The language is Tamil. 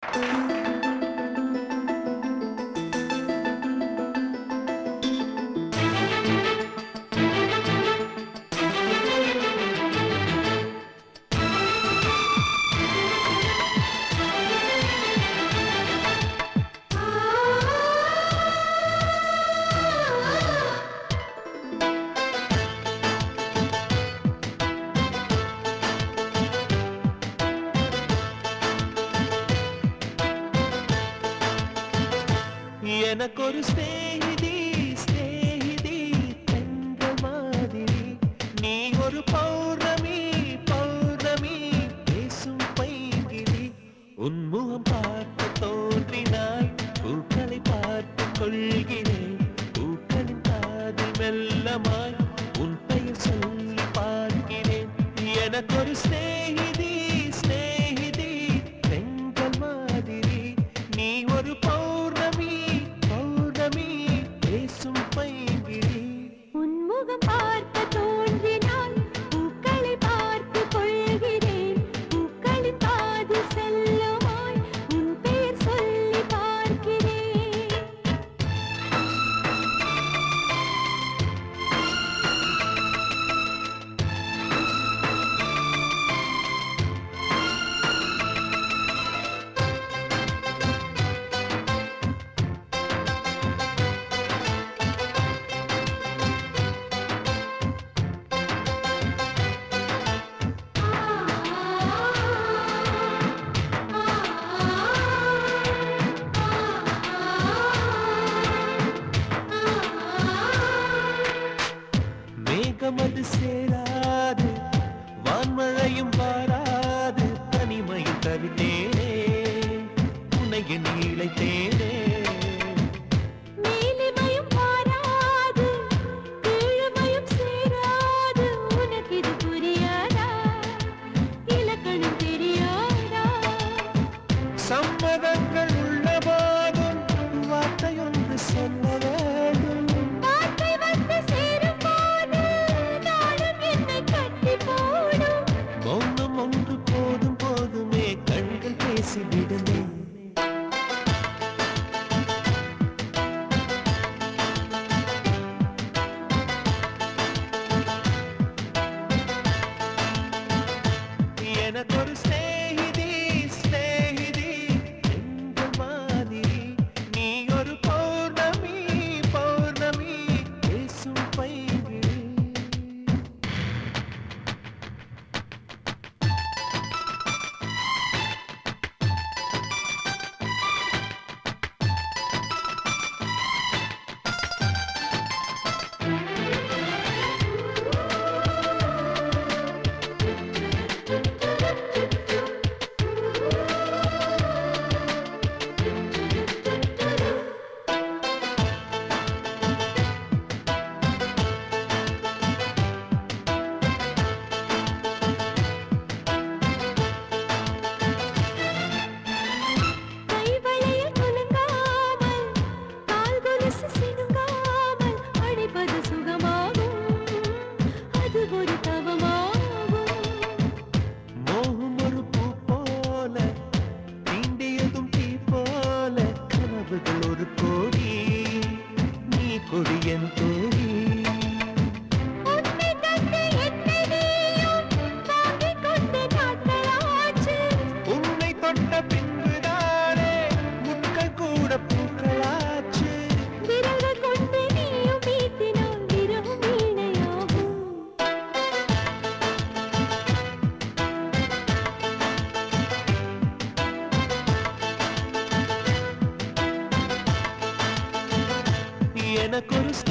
எனக்கொரு ஸ்நேகிதி ஸ்நேகிதி தங்க மாதிரி நீ ஒரு பௌர்ணமி பௌர்ணமி பேசும் பைங்கிரி உன்முகம் பார்த்து தோன்றினாய் பூக்களை பார்த்து கொள்கிறேன் பூக்களின் காது மெல்லமாய் உன் பெயர் சொல்லி பார்க்கிறேன் எனக்கொரு ஸ்நேகிதி ஸ்நேகிதி பெண்கள் மாதிரி நீ ஒரு பௌர்ணமி பௌர்ணமி பேசும் பைங்கிரி உன்முகம் பார்க்க தோன்றினால் பூக்களை பார்த்து கொள்கிறேன் பூக்களின் காது செல்லுமாய் உன் பெயர் சொல்லி பார்க்கிறேன் மேகமது சேராது வான்மழையும் வாராது தனிமையில் தவித்தேனே உன்னைய நீளைத்தேனே மேலிமையும் மாறாது கீழ்மையும் சேராது உனக்கு இது புரியாதா இலக்கணம் தெரியாதா சம்மதங்கள் உள்ள போதும் வார்த்தையொன்று சொல்ல வேண்டும் வார்த்தை வந்து சேரும் போது நாளும் என்னை கட்டி போடும் மௌனம் ஒன்று போதும் போதுமே கண்கள் பேசிவிடுமே எனக்கொரு ஸ்நேகிதி ஸ்நேகிதி எங்க மாதிரி நீ ஒரு பௌர்ணமி பௌர்ணமி பேசும் பைங்கிரி கைவளையில் குலுங்காமல் கால் கொலுசு சினுங்காமல் அழைப்பது சுகமாகும் அது ஒரு தவமாகும் மோகம் ஒரு பூ போல தீண்டியதும் தீ போல கனவுகள் ஒரு கோடி நீ கொடியன் தோழி உன்னை கண்டு என்னை நீயும் வாங்கிக் கொண்டு நாட்களாச்சு உன்னை தொட்ட பின்புதானே முட்கள் கூட பூக்களாச்சு விரல்கள் கொண்டு நீயும் வீட்டினால் விரவும் வீணையாகும் எனக்கொரு